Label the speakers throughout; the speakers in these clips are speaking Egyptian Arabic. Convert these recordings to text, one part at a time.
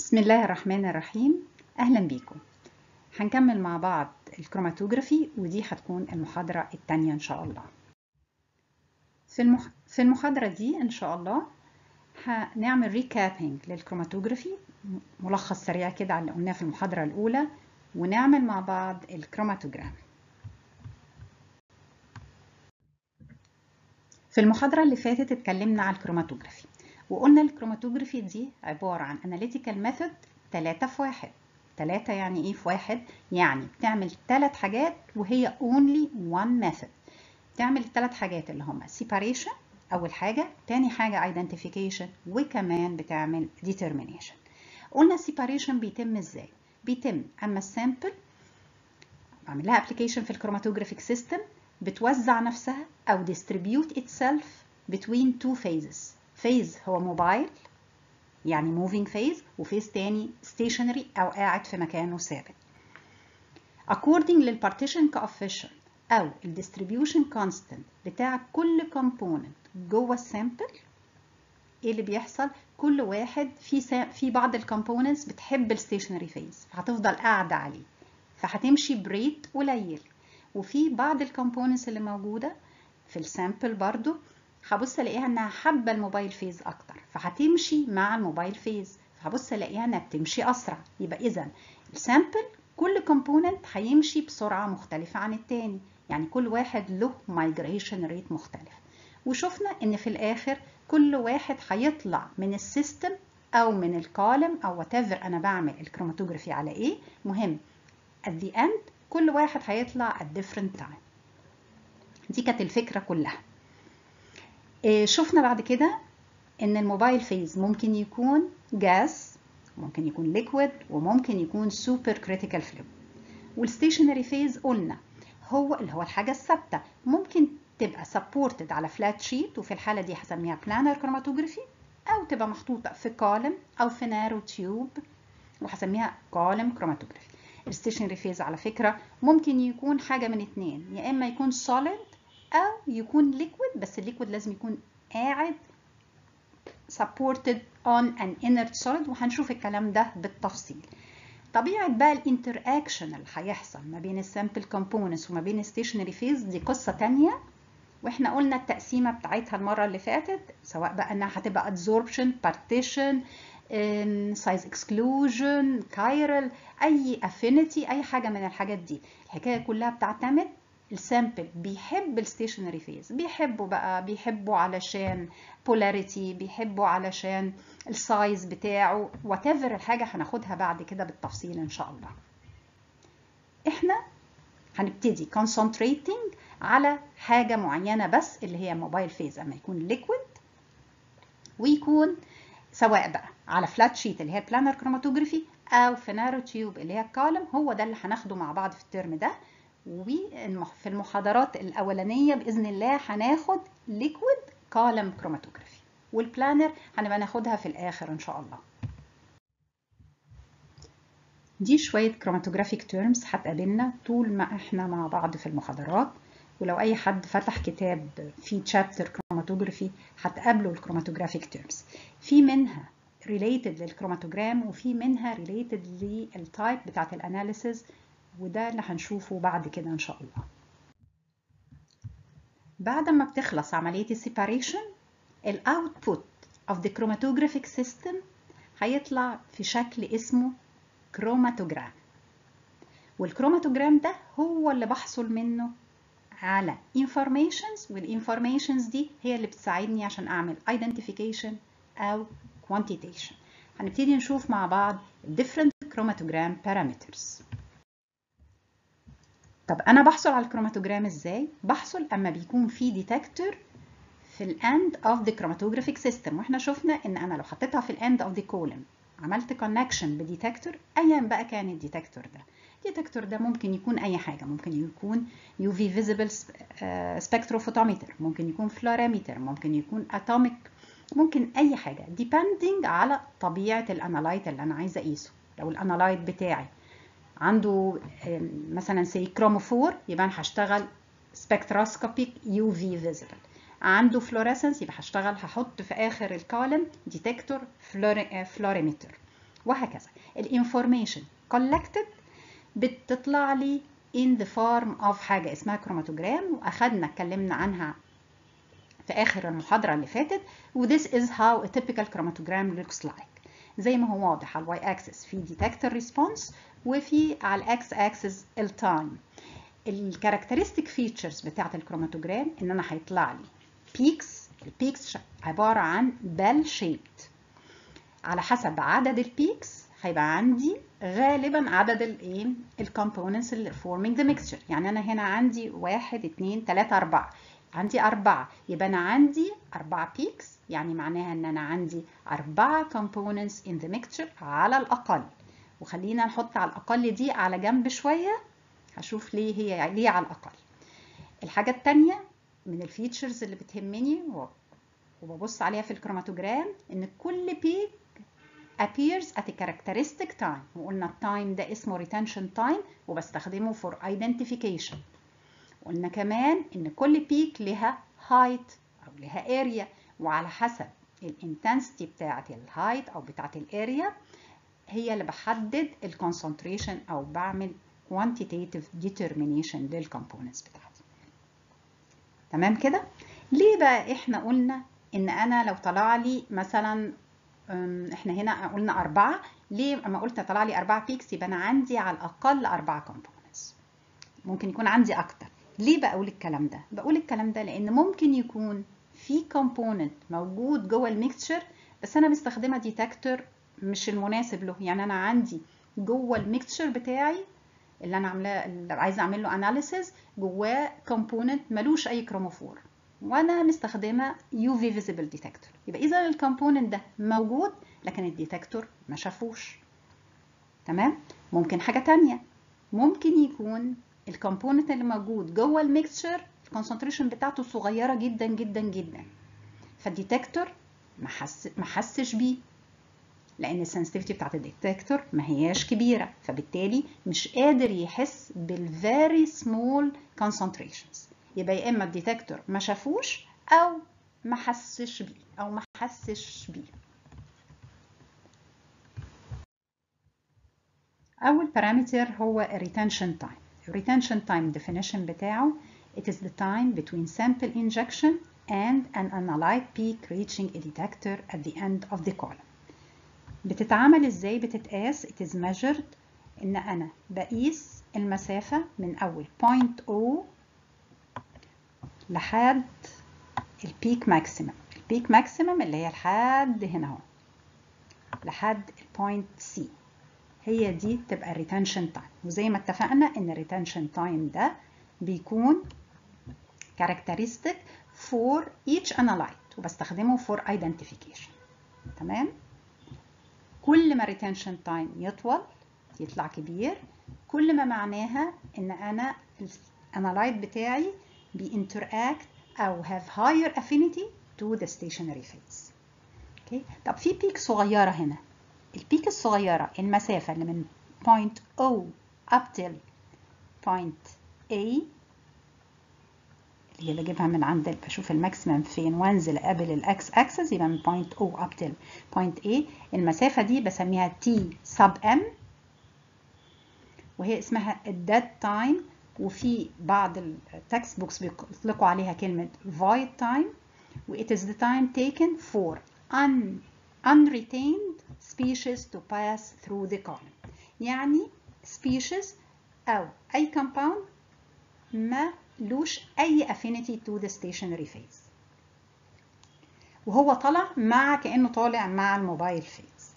Speaker 1: بسم الله الرحمن الرحيم أهلا بيكم هنكمل مع بعض الكروماتوجرافي ودي هتكون المحاضرة التانية إن شاء الله في, المح... في المحاضرة دي إن شاء الله هنعمل ريكابينج للكروماتوجرافي ملخص سريع كده على اللي قلناه في المحاضرة الأولى ونعمل مع بعض الكروماتوجرام في المحاضرة اللي فاتت اتكلمنا على الكروماتوجرافي وقلنا الكروماتوجرافي دي عبارة عن اناليتيكال ميثود 3 في 1 3 يعني ايه في واحد يعني بتعمل ثلاث حاجات وهي only one method بتعمل الثلاث حاجات اللي هما separation اول حاجة تاني حاجة identification وكمان بتعمل determination قلنا separation بيتم ازاي بيتم اما السامبل بعمل لها application في الكروماتوجرافيك سيستم بتوزع نفسها او distribute itself between two phases فيز هو موبايل يعني موفينج فيز وفيز تاني stationary أو قاعد في مكانه ثابت. according للبارتيشن coefficient أو الديستريبيوشن كونستنت بتاع كل component جوه السامبل ايه اللي بيحصل؟ كل واحد في سا... في بعض الكومبوننتس بتحب الستيشنري فيز فهتفضل قاعدة عليه فهتمشي بريت قليل وفي بعض الكومبوننتس اللي موجودة في السامبل برضو هبص الاقيها انها حابه الموبايل فيز اكتر فهتمشي مع الموبايل فيز فهبص الاقيها انها بتمشي اسرع يبقى اذا السامبل كل كومبوننت هيمشي بسرعه مختلفه عن التاني يعني كل واحد له مايجريشن ريت مختلف وشفنا ان في الاخر كل واحد هيطلع من السيستم او من الكولم او وات انا بعمل الكروماتوجرافي على ايه مهم at the end كل واحد هيطلع at different time دي كانت الفكره كلها شفنا بعد كده ان الموبايل فيز ممكن يكون جاز ممكن يكون ليكويد وممكن يكون سوبر كريتيكال فلويد والستيشنري فيز قلنا هو اللي هو الحاجه الثابته ممكن تبقى سبورتد على فلات شيت وفي الحاله دي هسميها بلانر كروماتوجرافي او تبقى محطوطه في كولم او في نارو تيوب وهسميها كولم كروماتوجرافي الستيشنري فيز على فكره ممكن يكون حاجه من اتنين يا اما يكون سوليد او يكون ليكويد بس الليكويد لازم يكون قاعد supported on an inert solid وهنشوف الكلام ده بالتفصيل طبيعة بقى الانتر اكشن اللي هيحصل ما بين السامبل كومبوننتس وما بين الستيشنري فيز دي قصة تانية واحنا قلنا التقسيمة بتاعتها المرة اللي فاتت سواء بقى انها هتبقى adsorption partition size exclusion chiral اي affinity اي حاجة من الحاجات دي الحكاية كلها بتعتمد السامبل بيحب الستيشنري فيز بيحبه بقى بيحبه علشان بولاريتي بيحبه علشان السايز بتاعه وات الحاجه هناخدها بعد كده بالتفصيل ان شاء الله احنا هنبتدي concentrating على حاجه معينه بس اللي هي موبايل فيز اما يكون ليكويد ويكون سواء بقى على فلات شيت اللي هي بلانر كروماتوجرافي او في نارو تيوب اللي هي كولم هو ده اللي هناخده مع بعض في الترم ده وفي المحاضرات الأولانية بإذن الله هناخد ليكويد كولم كروماتوجرافي والبلانر هنبقى ناخدها في الآخر إن شاء الله دي شوية كروماتوجرافيك تيرمز هتقابلنا طول ما احنا مع بعض في المحاضرات ولو أي حد فتح كتاب فيه تشابتر كروماتوجرافي هتقابله الكروماتوجرافيك تيرمز في منها related للكروماتوجرام وفي منها related للتايب بتاعت الاناليسيز وده اللي هنشوفه بعد كده ان شاء الله بعد ما بتخلص عملية السيباريشن الاوتبوت of the chromatographic system هيطلع في شكل اسمه كروماتوجرام والكروماتوجرام ده هو اللي بحصل منه على informations والinformations دي هي اللي بتساعدني عشان اعمل identification او quantitation هنبتدي نشوف مع بعض different chromatogram parameters طب انا بحصل على الكروماتوجرام ازاي بحصل اما بيكون في ديتكتور في الاند اوف ذا كروماتوجرافيك سيستم واحنا شفنا ان انا لو حطيتها في الاند اوف ذا كولم عملت كونكشن بديتكتور ايا بقى كان الديتكتور ده الديتكتور ده ممكن يكون اي حاجه ممكن يكون يو في فيزيبل سبكتروفوتومتر ممكن يكون فلوريمتر ممكن يكون اتوميك ممكن اي حاجه ديبندنج على طبيعه الانالايت اللي انا عايزه اقيسه لو الانالايت بتاعي عنده مثلا سي كروموفور يبقى انا هشتغل سبكتروسكوبيك يو في فيزيبل عنده فلوريسنس يبقى هشتغل هحط في اخر الكولم ديتكتور فلوريمتر وهكذا الانفورميشن collected بتطلع لي in the form of حاجة اسمها كروماتوجرام وأخدنا اتكلمنا عنها في آخر المحاضرة اللي فاتت و this is how a typical chromatogram looks like زي ما هو واضح على الواي اكسس في detector response وفي على الاكس اكسس التايم الكاركترستيك فيتشرز بتاعت الكروماتوجرام ان انا هيطلع لي بيكس البيكس عبارة عن بال شيبت على حسب عدد البيكس هيبقى عندي غالبا عدد الايه الكومبوننتس اللي forming the mixture يعني انا هنا عندي واحد اتنين تلاتة اربعة عندي أربعة يبقى أنا عندي أربعة بيكس يعني معناها إن أنا عندي أربعة components in the mixture على الأقل وخلينا نحط على الأقل دي على جنب شوية هشوف ليه هي ليه على الأقل الحاجة التانية من الفيتشرز اللي بتهمني وببص عليها في الكروماتوجرام إن كل بيك appears at a characteristic time وقلنا التايم ده اسمه retention time وبستخدمه for identification قلنا كمان ان كل بيك لها height او لها area وعلى حسب الانتنسيتي بتاعه الهايت او بتاعه الاريا هي اللي بحدد الكونسنتريشن او بعمل quantitative determination للكomponents بتاعتي تمام كده ليه بقى احنا قلنا ان انا لو طلع لي مثلا احنا هنا قلنا أربعة ليه اما قلت طلع لي أربعة بيكس يبقى أنا عندي على الأقل أربعة components ممكن يكون عندي أكتر ليه بقول الكلام ده؟ بقول الكلام ده لأن ممكن يكون في component موجود جوه الميكستشر بس أنا مستخدمة ديتكتور مش المناسب له يعني أنا عندي جوه الميكستشر بتاعي اللي أنا عاملاه اللي عايزة أعمل له أناليسيز جواه component ملوش أي كروموفور وانا مستخدمه يو في فيزيبل ديتكتور يبقى اذا الكومبوننت ده موجود لكن الديتكتور ما شافوش تمام ممكن حاجه تانية ممكن يكون الكومبوننت اللي موجود جوه الميكستشر الكونسنتريشن بتاعته صغيره جدا جدا جدا فالديتكتور ما حس ما حسش بيه لان السنسيتيفيتي بتاعت الديتكتور ما هياش كبيره فبالتالي مش قادر يحس بالفيري سمول concentrations يبقى يا اما الديتكتور ما شافوش او ما حسش بيه او ما حسش بيه اول بارامتر هو retention time retention time definition بتاعه it is the time between sample injection and an analyte peak reaching a detector at the end of the column بتتعمل ازاي بتتقاس it is measured ان انا بقيس المسافة من اول point O لحد البيك ماكسيمم البيك ماكسيمم اللي هي لحد هنا اهو لحد البوينت سي هي دي تبقى الريتنشن تايم وزي ما اتفقنا ان الريتنشن تايم ده بيكون characteristic for each analyte وبستخدمه for identification تمام كل ما الريتنشن تايم يطول يطلع كبير كل ما معناها ان انا الانالايت بتاعي بينتراكت او have higher affinity to the stationary phase. اوكي طب في بيك صغيره هنا البيك الصغيره المسافه اللي من point O up till point A اللي بجيبها من عند بشوف الماكسيمم فين وانزل قبل الاكس اكسس يبقى من point O up till point A المسافه دي بسميها T sub M وهي اسمها الديد تايم وفي بعض التكست بوكس بيطلقوا عليها كلمة void time و it is the time taken for un, unretained species to pass through the column يعني species أو أي compound ما لوش أي affinity to the stationary phase وهو طلع مع كأنه طالع مع الموبايل phase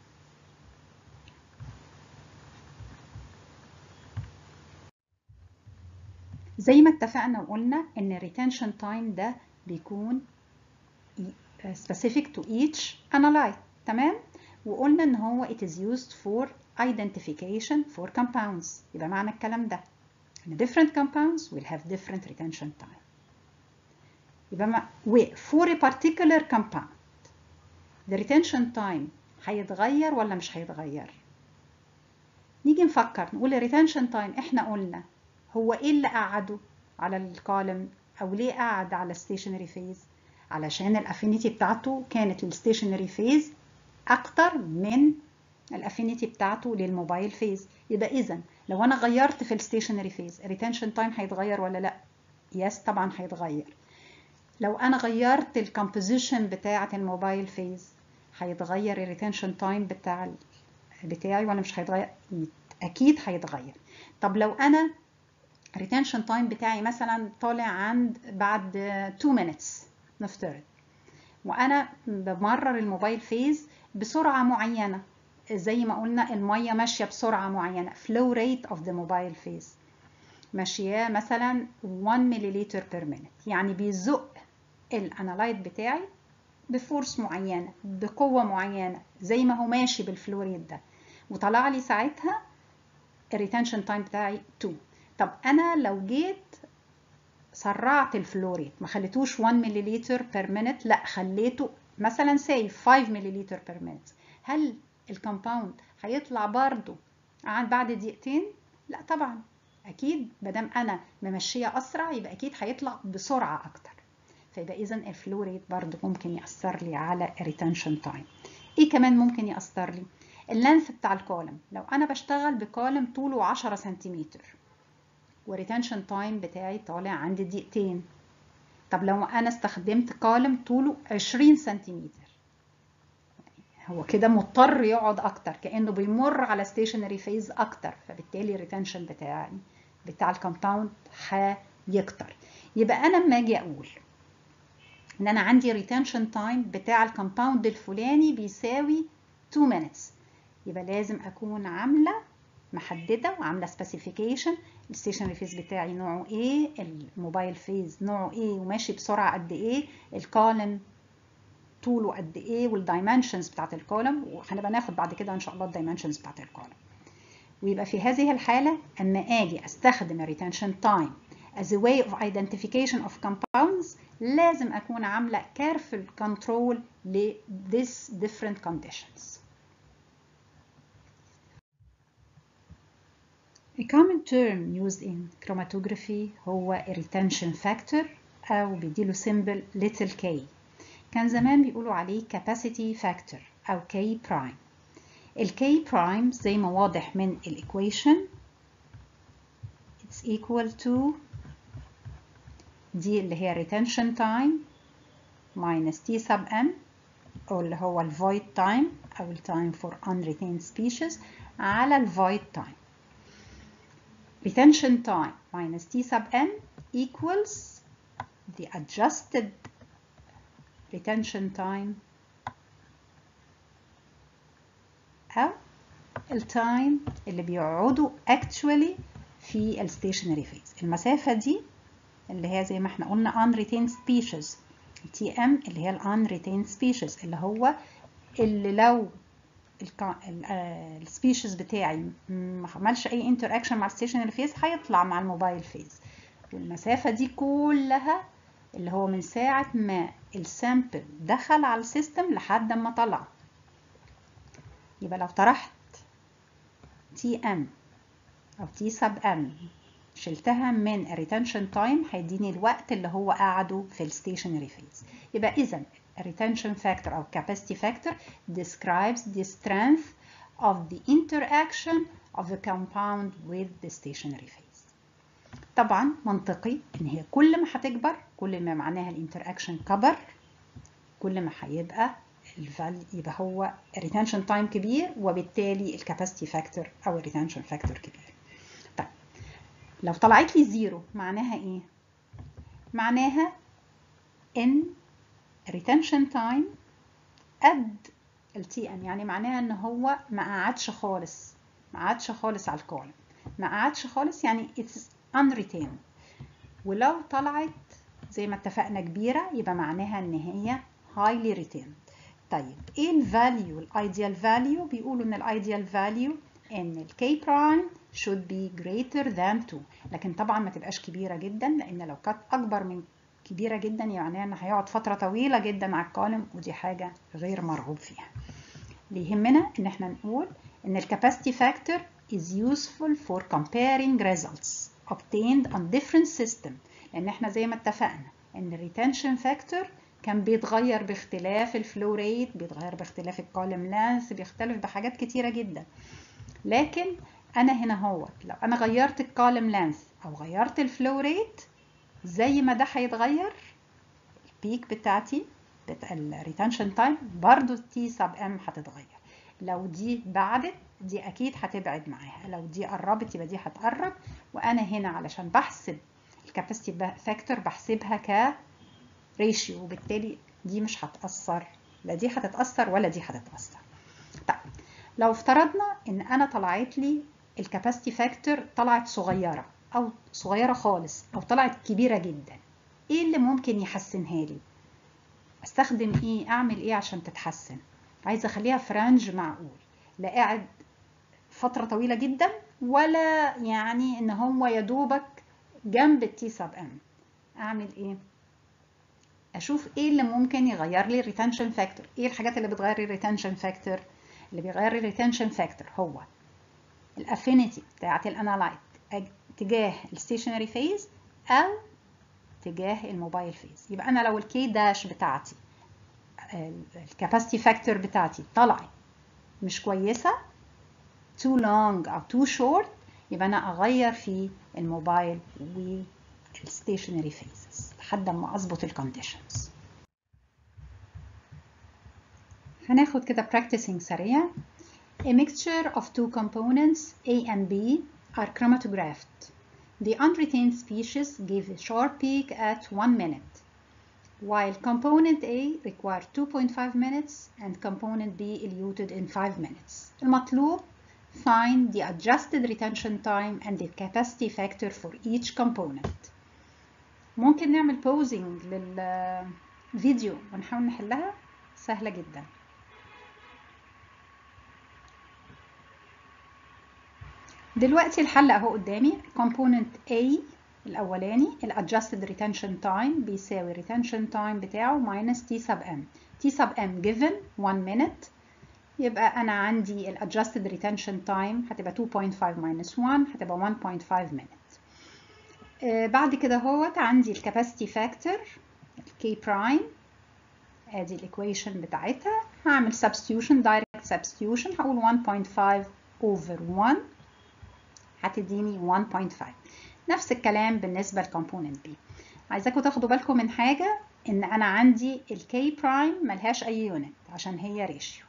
Speaker 1: زي ما اتفقنا وقلنا ان الريتنشن تايم ده بيكون specific to each analyte تمام وقلنا ان هو it is used for identification for compounds يبقى معنى الكلام ده ان different compounds will have different retention time يبقى ما و for a particular compound the retention time هيتغير ولا مش هيتغير نيجي نفكر نقول الريتنشن تايم احنا قلنا هو ايه اللي قعده على الكولم او ليه قعد على الستيشنري فيز علشان الافينيتي بتاعته كانت الستيشنري فيز اكتر من الافينيتي بتاعته للموبايل فيز يبقى اذا لو انا غيرت في الستيشنري فيز الريتنشن تايم هيتغير ولا لا يس طبعا هيتغير لو انا غيرت الكومبوزيشن بتاعه الموبايل فيز هيتغير الريتنشن تايم بتاع بتاعي ولا مش هيتغير اكيد هيتغير طب لو انا الريتنشن تايم بتاعي مثلا طالع عند بعد 2 minutes نفترض وانا بمرر الموبايل فيز بسرعه معينه زي ما قلنا الميه ماشيه بسرعه معينه flow rate of the mobile phase ماشيه مثلا 1 مليلتر بير minute يعني بيزق الانالايت بتاعي بفورس معينه بقوه معينه زي ما هو ماشي بالفلو ريت ده وطلع لي ساعتها الريتنشن تايم بتاعي 2 طب انا لو جيت سرعت الفلو ريت ما خليتوش 1 مليلتر بير مينت لا خليته مثلا ساي 5 مليلتر بير مينت هل الكومباوند هيطلع برضو عن بعد دقيقتين لا طبعا اكيد مادام انا ممشيه اسرع يبقى اكيد هيطلع بسرعه اكتر فيبقى اذا الفلو ريت برضو ممكن ياثر لي على الريتنشن تايم ايه كمان ممكن ياثر لي اللينث بتاع الكولم لو انا بشتغل بكولم طوله 10 سنتيمتر وريتنشن تايم بتاعي طالع عندي دقيقتين طب لو انا استخدمت كولم طوله 20 سنتيمتر هو كده مضطر يقعد اكتر كانه بيمر على ستيشنري فيز اكتر فبالتالي الريتنشن بتاعي بتاع الكومباوند هيكتر يبقى انا لما اجي اقول ان انا عندي ريتنشن تايم بتاع الكومباوند الفلاني بيساوي 2 minutes يبقى لازم اكون عامله محدده وعامله سبيسيفيكيشن الستيشنري فيز بتاعي نوعه ايه الموبايل فيز نوعه ايه وماشي بسرعه قد ايه الكولم طوله قد ايه والدايمنشنز بتاعت الكولم وهنبقى ناخد بعد كده ان شاء الله الدايمنشنز بتاعت الكولم ويبقى في هذه الحاله اما اجي استخدم الريتنشن تايم as a way of identification of compounds لازم اكون عامله careful control ل this different conditions A common term used in chromatography هو retention factor أو بيديله symbol little k كان زمان بيقولوا عليه capacity factor أو k prime ال k prime زي ما واضح من الإيكويشن it's equal to دي اللي هي retention time minus t sub m أو اللي هو ال void time أو ال time for unretained species على ال void time retention time minus t sub n equals the adjusted retention time أو التايم اللي بيقعدوا actually في ال stationary phase المسافة دي اللي هي زي ما احنا قلنا unretained species تي ام اللي هي ال unretained species اللي هو اللي لو السبيشيز بتاعي ما عملش اي انتر اكشن مع الستيشنري فيز هيطلع مع الموبايل فيز والمسافه دي كلها اللي هو من ساعه ما السامبل دخل على السيستم لحد ما طلع يبقى لو طرحت تي ام او تي سب ام شلتها من الريتنشن تايم هيديني الوقت اللي هو قعده في الستيشنري فيز يبقى اذا retention factor أو capacity factor describes the strength of the interaction of the compound with the stationary phase. طبعا منطقي ان هي كل ما هتكبر كل ما معناها الانتراكشن كبر كل ما هيبقى الفال يبقى هو الريتنشن تايم كبير وبالتالي الكاباسيتي فاكتور او الريتنشن فاكتور كبير. طيب لو طلعت لي زيرو معناها ايه؟ معناها ان retention time قد ال TN يعني معناها ان هو ما قعدش خالص ما قعدش خالص على الكولم ما قعدش خالص يعني it's unretained ولو طلعت زي ما اتفقنا كبيرة يبقى معناها ان هي highly retained طيب ايه الفاليو الايديال فاليو بيقولوا ان الايديال فاليو ان ال K prime should be greater than 2 لكن طبعا ما تبقاش كبيرة جدا لان لو كانت اكبر من كبيرة جدا يعني انه هيقعد فترة طويلة جدا على الكولم ودي حاجة غير مرغوب فيها اللي يهمنا ان احنا نقول ان الكاباسيتي فاكتور is useful for comparing results obtained on different system لان احنا زي ما اتفقنا ان الريتنشن فاكتور كان بيتغير باختلاف الفلو ريت بيتغير باختلاف الكولم لانس بيختلف بحاجات كتيرة جدا لكن انا هنا هو لو انا غيرت الكولم لانس او غيرت الفلو ريت زي ما ده هيتغير البيك بتاعتي بتاع الريتنشن تايم برضو تي سب ام هتتغير لو دي بعدت دي اكيد هتبعد معاها لو دي قربت يبقى دي هتقرب وانا هنا علشان بحسب الكاباسيتي فاكتور بحسبها ك ريشيو وبالتالي دي مش هتأثر لا دي هتتأثر ولا دي هتتأثر طيب لو افترضنا ان انا طلعت لي الكاباسيتي فاكتور طلعت صغيرة او صغيرة خالص او طلعت كبيرة جدا ايه اللي ممكن يحسنها لي استخدم ايه اعمل ايه عشان تتحسن عايزة اخليها في رانج معقول لا قاعد فترة طويلة جدا ولا يعني ان هو يدوبك جنب التي سب ام اعمل ايه اشوف ايه اللي ممكن يغير لي الريتنشن فاكتور ايه الحاجات اللي بتغير الريتنشن فاكتور اللي بيغير الريتنشن فاكتور هو الافينيتي بتاعه الانالايت تجاه الستيشنري فيز او تجاه الموبايل فيز يبقى انا لو الكي داش بتاعتي الكاباسيتي فاكتور بتاعتي طلعت مش كويسه too long او too short يبقى انا اغير في الموبايل والستيشنري فيزز لحد ما اظبط الكونديشنز هناخد كده practicing سريع A mixture of two components A and B are chromatographed. The unretained species give a sharp peak at 1 minute, while component A require 2.5 minutes and component B eluted in 5 minutes. المطلوب find the adjusted retention time and the capacity factor for each component. ممكن نعمل pausing للفيديو ونحاول نحلها سهلة جدا دلوقتي الحل اهو قدامي component A الاولاني ال adjusted retention time بيساوي retention time بتاعه minus t sub m t sub m given 1 minute يبقى انا عندي ال adjusted retention time هتبقى 2.5 minus 1 هتبقى 1.5 minute آه بعد كده اهوت عندي ال capacity factor k prime ادي الايكويشن بتاعتها هعمل substitution direct substitution هقول 1.5 over 1 هتديني 1.5 نفس الكلام بالنسبة للكومبوننت بي عايزاكم تاخدوا بالكم من حاجة ان انا عندي الكي برايم ملهاش اي يونت عشان هي ريشيو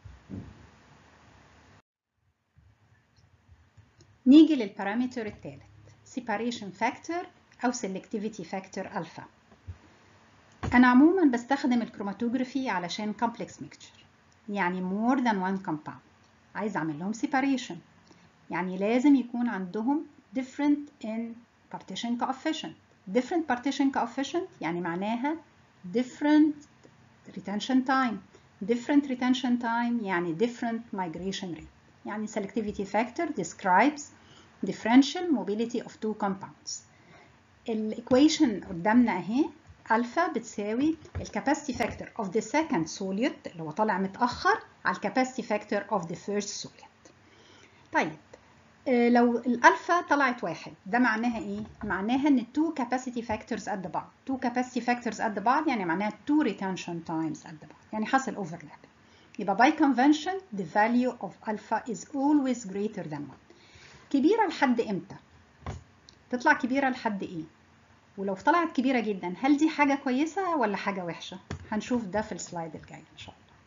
Speaker 1: نيجي للبارامتر الثالث separation factor او selectivity factor alpha انا عموما بستخدم الكروماتوجرافي علشان complex mixture يعني more than one compound عايز اعمل لهم separation يعني لازم يكون عندهم different in partition coefficient different partition coefficient يعني معناها different retention time different retention time يعني different migration rate يعني selectivity factor describes differential mobility of two compounds الايكويشن قدامنا اهي الفا بتساوي الكاباسيتي فاكتور of the second solute اللي هو طالع متاخر على الكاباسيتي فاكتور of the first solute طيب لو الالفا طلعت واحد ده معناها ايه معناها ان two capacity factors قد بعض two capacity factors قد بعض يعني معناها two retention times قد بعض يعني حصل overlap يبقى by convention the value of alpha is always greater than 1 كبيره لحد امتى تطلع كبيره لحد ايه ولو طلعت كبيره جدا هل دي حاجه كويسه ولا حاجه وحشه هنشوف ده في السلايد الجاي ان شاء الله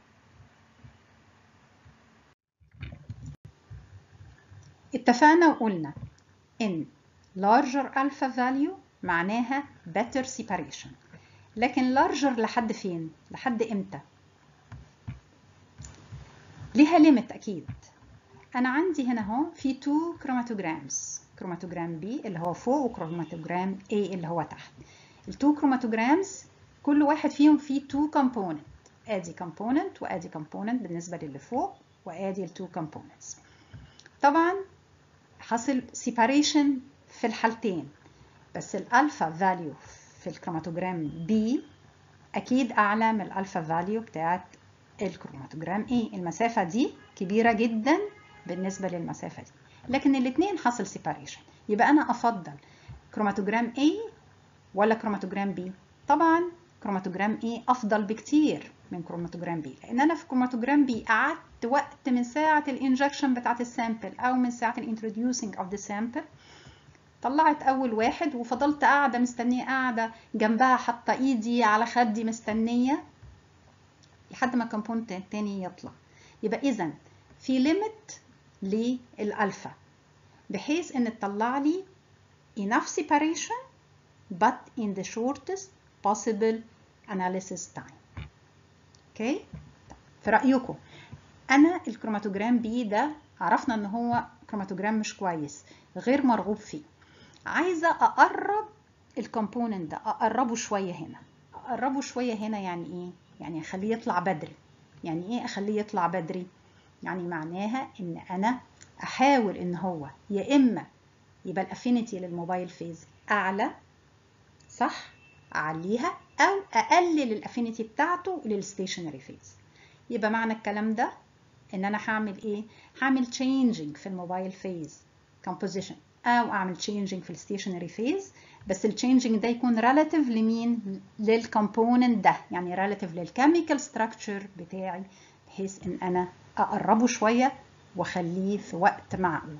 Speaker 1: اتفقنا وقلنا ان larger alpha value معناها better separation لكن larger لحد فين لحد امتى ليها ليميت اكيد انا عندي هنا اهو في تو كروماتوجرامز كروماتوجرام B اللي هو فوق وكروماتوجرام A اللي هو تحت التو كروماتوجرامز كل واحد فيهم فيه تو كومبوننت ادي كومبوننت وادي كومبوننت بالنسبه للي فوق وادي التو كومبوننتس طبعا حصل separation في الحالتين بس الالفا فاليو في الكروماتوجرام B اكيد اعلى من الالفا فاليو بتاعت الكروماتوجرام A المسافه دي كبيره جدا بالنسبه للمسافه دي لكن الاثنين حصل separation يبقى انا افضل كروماتوجرام A ولا كروماتوجرام B طبعا كروماتوجرام A افضل بكتير من كروماتوجرام B لان انا في كروماتوجرام B قعدت وقت من ساعه الانجكشن بتاعت السامبل او من ساعه الانتروديوسنج اوف ذا سامبل طلعت اول واحد وفضلت قاعده مستنيه قاعده جنبها حاطه ايدي على خدي مستنيه لحد ما الكومبوننت التاني يطلع يبقى اذا في ليميت للالفا بحيث ان تطلع لي enough separation but in the shortest possible analysis time اوكي في رايكم انا الكروماتوجرام بي ده عرفنا ان هو كروماتوجرام مش كويس غير مرغوب فيه عايزه اقرب الكومبوننت ده اقربه شويه هنا اقربه شويه هنا يعني ايه يعني اخليه يطلع بدري يعني ايه اخليه يطلع بدري يعني معناها ان انا احاول ان هو يا اما يبقى الافينيتي للموبايل فيز اعلى صح اعليها او اقلل الافينيتي بتاعته للستيشنري فيز يبقى معنى الكلام ده ان انا هعمل ايه هعمل changing في الموبايل فيز composition او اعمل changing في الستيشنري فيز بس الchanging ده يكون relative لمين للكومبوننت ده يعني relative للكيميكال structure بتاعي بحيث ان انا اقربه شويه واخليه في وقت معقول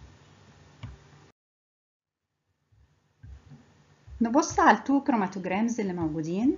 Speaker 1: نبص على التو كروماتوجرامز اللي موجودين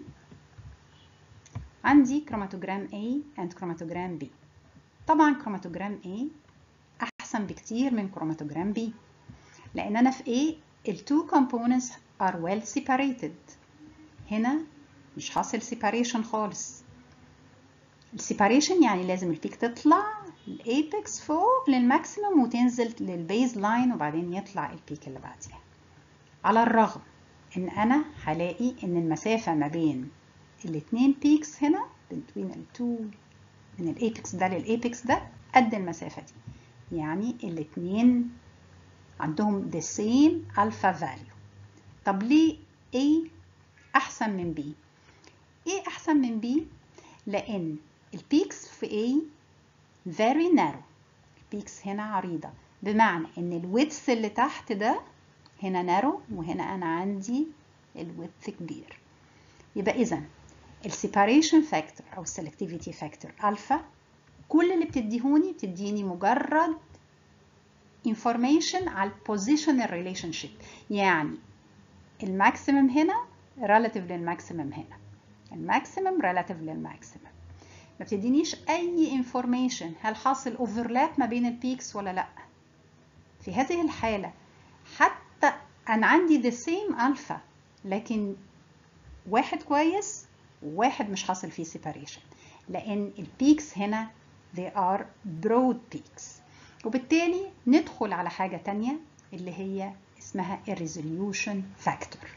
Speaker 1: عندي كروماتوجرام A and كروماتوجرام B طبعا كروماتوجرام A أحسن بكتير من كروماتوجرام B لأن أنا في A ال two components are well separated هنا مش حاصل separation خالص السيباريشن يعني لازم البيك تطلع الايبكس فوق للماكسيمم وتنزل للبيز لاين وبعدين يطلع البيك اللي بعديها على الرغم ان انا هلاقي ان المسافة ما بين الاتنين بيكس هنا بين التو من الايبكس ده للايبكس ده قد المسافة دي يعني الاتنين عندهم the same alpha value طب ليه A أحسن من B؟ A أحسن من B لأن البيكس في A very narrow البيكس هنا عريضة بمعنى ان الويدث اللي تحت ده هنا نارو وهنا انا عندي الويدث كبير يبقى اذا السيباريشن فاكتور او السلكتيفيتي فاكتور الفا كل اللي بتديهوني بتديني مجرد information على البوزيشنال ريليشن شيب يعني الماكسيمم هنا relative للماكسيمم هنا الماكسيمم relative للماكسيمم ما بتدينيش اي information هل حاصل اوفرلاب ما بين البيكس ولا لا في هذه الحالة حتى انا عندي the same alpha لكن واحد كويس وواحد مش حاصل فيه separation لان البيكس هنا they are broad peaks وبالتالي ندخل على حاجة تانية اللي هي اسمها الريزوليوشن فاكتور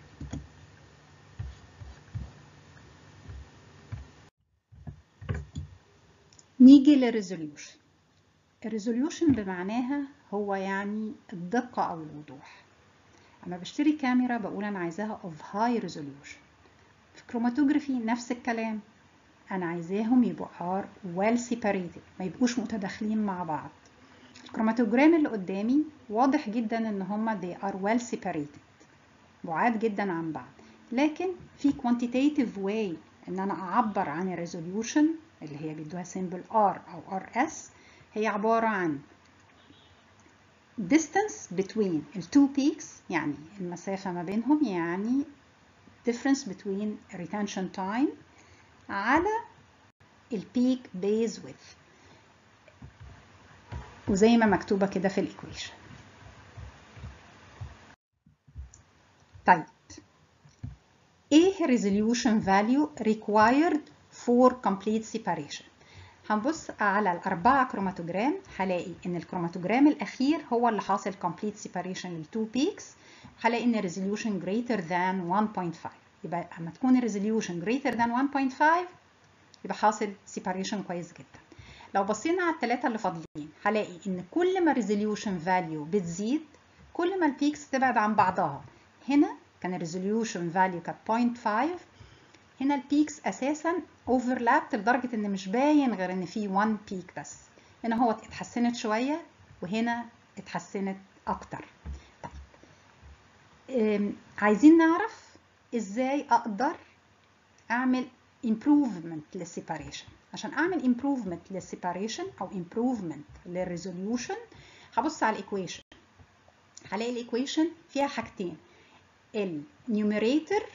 Speaker 1: نيجي للريزوليوشن الريزوليوشن بمعناها هو يعني الدقة أو الوضوح أما بشتري كاميرا بقول أنا عايزاها of high resolution في كروماتوجرافي نفس الكلام أنا عايزاهم يبقوا well separated ما يبقوش متداخلين مع بعض الكروماتوجرام اللي قدامي واضح جدا ان هما they are well separated بعاد جدا عن بعض لكن في quantitative way ان انا اعبر عن الريزوليوشن اللي هي بيدوها سيمبل R او RS هي عبارة عن distance between the two peaks يعني المسافة ما بينهم يعني difference between retention time على البيك base width وزي ما مكتوبة كده في الإيكويشن طيب ايه resolution value required for complete separation هنبص على الأربعة كروماتوجرام هلاقي إن الكروماتوجرام الأخير هو اللي حاصل complete separation للتو بيكس هلاقي إن resolution greater than 1.5 يبقى أما تكون الريزوليوشن greater than 1.5 يبقى حاصل separation كويس جدا لو بصينا على الثلاثة اللي فاضلين هلاقي إن كل ما resolution value بتزيد كل ما البيكس تبعد عن بعضها هنا كان الريزوليوشن فاليو كانت 0.5 هنا البيكس اساسا اوفرلابت لدرجه ان مش باين غير ان في 1 بيك بس هنا هو اتحسنت شويه وهنا اتحسنت اكتر طيب عايزين نعرف ازاي اقدر اعمل improvement للسيباريشن عشان اعمل improvement للسيباريشن او improvement للريزوليوشن هبص على الايكويشن هلاقي الايكويشن فيها حاجتين النيوميريتور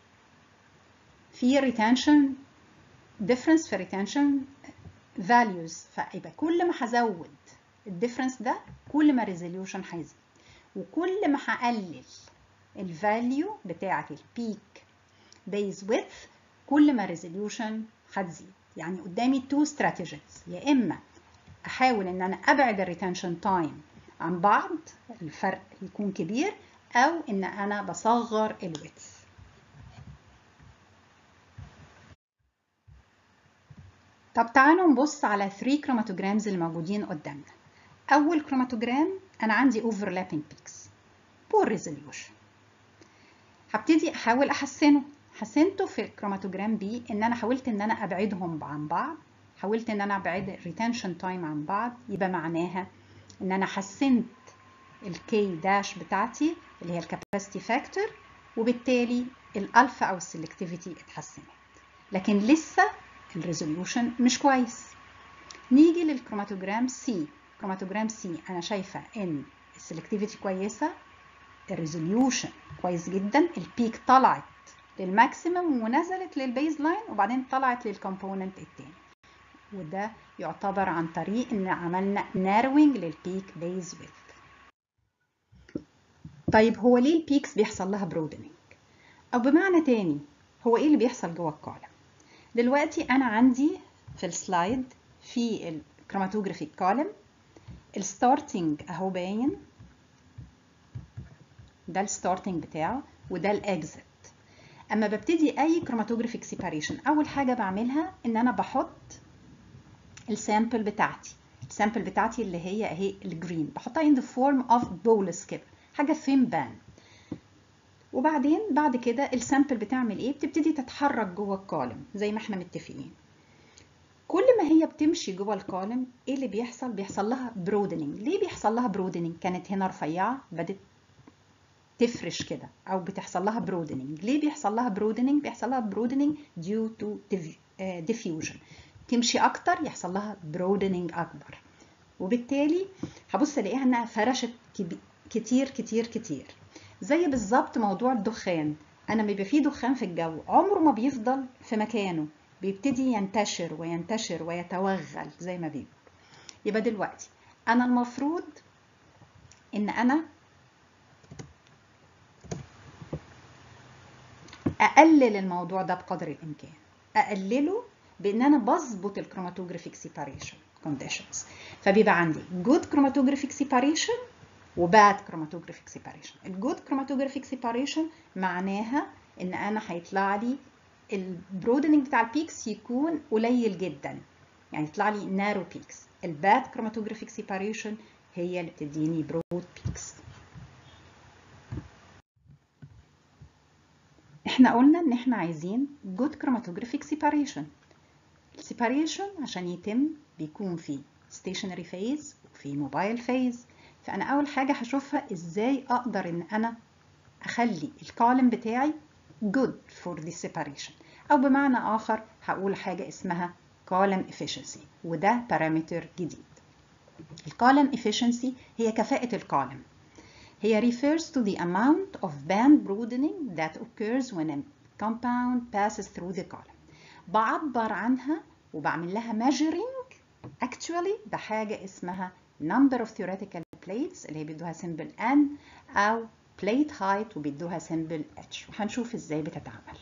Speaker 1: في retention difference في retention values فيبقى كل ما هزود الديفرنس ده كل ما الريزوليوشن هيزيد وكل ما هقلل الفاليو بتاعه البيك بيز width كل ما الريزوليوشن هتزيد يعني قدامي تو strategies يا اما احاول ان انا ابعد الريتنشن تايم عن بعض الفرق يكون كبير او ان انا بصغر الويدث طب تعالوا نبص على 3 كروماتوجرامز اللي موجودين قدامنا اول كروماتوجرام انا عندي overlapping peaks poor resolution هبتدي احاول احسنه حسنته في الكروماتوجرام بي ان انا حاولت ان انا ابعدهم عن بعض حاولت ان انا ابعد الريتنشن تايم عن بعض يبقى معناها ان انا حسنت الكي داش بتاعتي اللي هي الكاباسيتي فاكتور وبالتالي الالفا او السلكتيفيتي اتحسنت لكن لسه الريزوليوشن مش كويس نيجي للكروماتوجرام سي كروماتوجرام سي انا شايفه ان السلكتيفيتي كويسه الريزوليوشن كويس جدا البيك طلعت للماكسيمم ونزلت للبيز لاين وبعدين طلعت للكومبوننت التاني وده يعتبر عن طريق ان عملنا ناروينج للبيك بيز ويدث طيب هو ليه البيكس بيحصل لها برودنينج او بمعنى تاني هو ايه اللي بيحصل جوه الكولم دلوقتي انا عندي في السلايد في الكروماتوجرافي كولم الستارتنج اهو باين ده الستارتنج بتاعه وده الاكزت اما ببتدي اي كروماتوجرافيك سيباريشن اول حاجه بعملها ان انا بحط السامبل بتاعتي السامبل بتاعتي اللي هي اهي الجرين بحطها in the form of bolus كده حاجه ثين بان وبعدين بعد كده السامبل بتعمل ايه بتبتدي تتحرك جوه الكولم زي ما احنا متفقين كل ما هي بتمشي جوه الكولم ايه اللي بيحصل بيحصل لها برودنينج ليه بيحصل لها برودنينج كانت هنا رفيعه بدت تفرش كده او بتحصل لها برودنينج ليه بيحصل لها برودنينج بيحصل لها برودنينج due to diffusion تمشي اكتر يحصل لها برودنينج اكبر وبالتالي هبص الاقيها انها فرشت كتير كتير كتير زي بالظبط موضوع الدخان انا بيبقى فيه دخان في الجو عمره ما بيفضل في مكانه بيبتدي ينتشر وينتشر ويتوغل زي ما بيقول يبقى دلوقتي انا المفروض ان انا اقلل الموضوع ده بقدر الامكان اقلله بان انا بظبط الكروماتوجرافيك سيباريشن كونديشنز فبيبقى عندي جود كروماتوجرافيك سيباريشن وباد كروماتوجرافيك سيباريشن الجود كروماتوجرافيك سيباريشن معناها ان انا هيطلع لي البرودنينج بتاع البيكس يكون قليل جدا يعني يطلع لي نارو بيكس الباد كروماتوجرافيك سيباريشن هي اللي بتديني برود بيكس احنا قلنا ان احنا عايزين good chromatographic separation السيباريشن عشان يتم بيكون في stationary phase وفي mobile phase فانا اول حاجه هشوفها ازاي اقدر ان انا اخلي الكولم بتاعي good for the separation او بمعنى اخر هقول حاجه اسمها column efficiency وده بارامتر جديد الكولم efficiency هي كفاءه الكولم هي refers to the amount of band broadening that occurs when a compound passes through the column. بعبر عنها وبعمل لها measuring actually بحاجة اسمها number of theoretical plates اللي هي بيدوها symbol N أو plate height وبيدوها symbol H وهنشوف ازاي بتتعمل.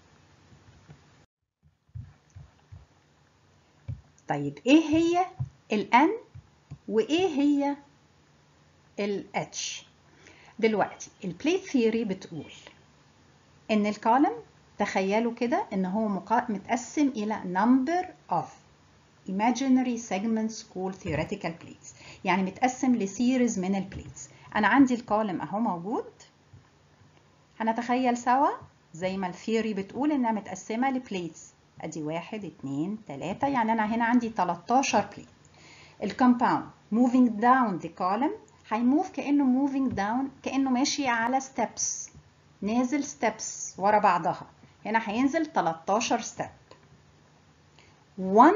Speaker 1: طيب ايه هي ال N وايه هي ال H؟ دلوقتي البليت ثيوري بتقول ان الكولم تخيلوا كده ان هو متقسم الى number of imaginary segments called theoretical plates يعني متقسم لسيريز من البليتس انا عندي الكولم اهو موجود هنتخيل سوا زي ما الثيوري بتقول انها متقسمه لبليتس ادي واحد اتنين تلاته يعني انا هنا عندي 13 بليت الكومباوند moving down the column هيموف كانه موفينج داون كانه ماشي على ستيبس نازل ستيبس ورا بعضها هنا هينزل 13 ستيب 1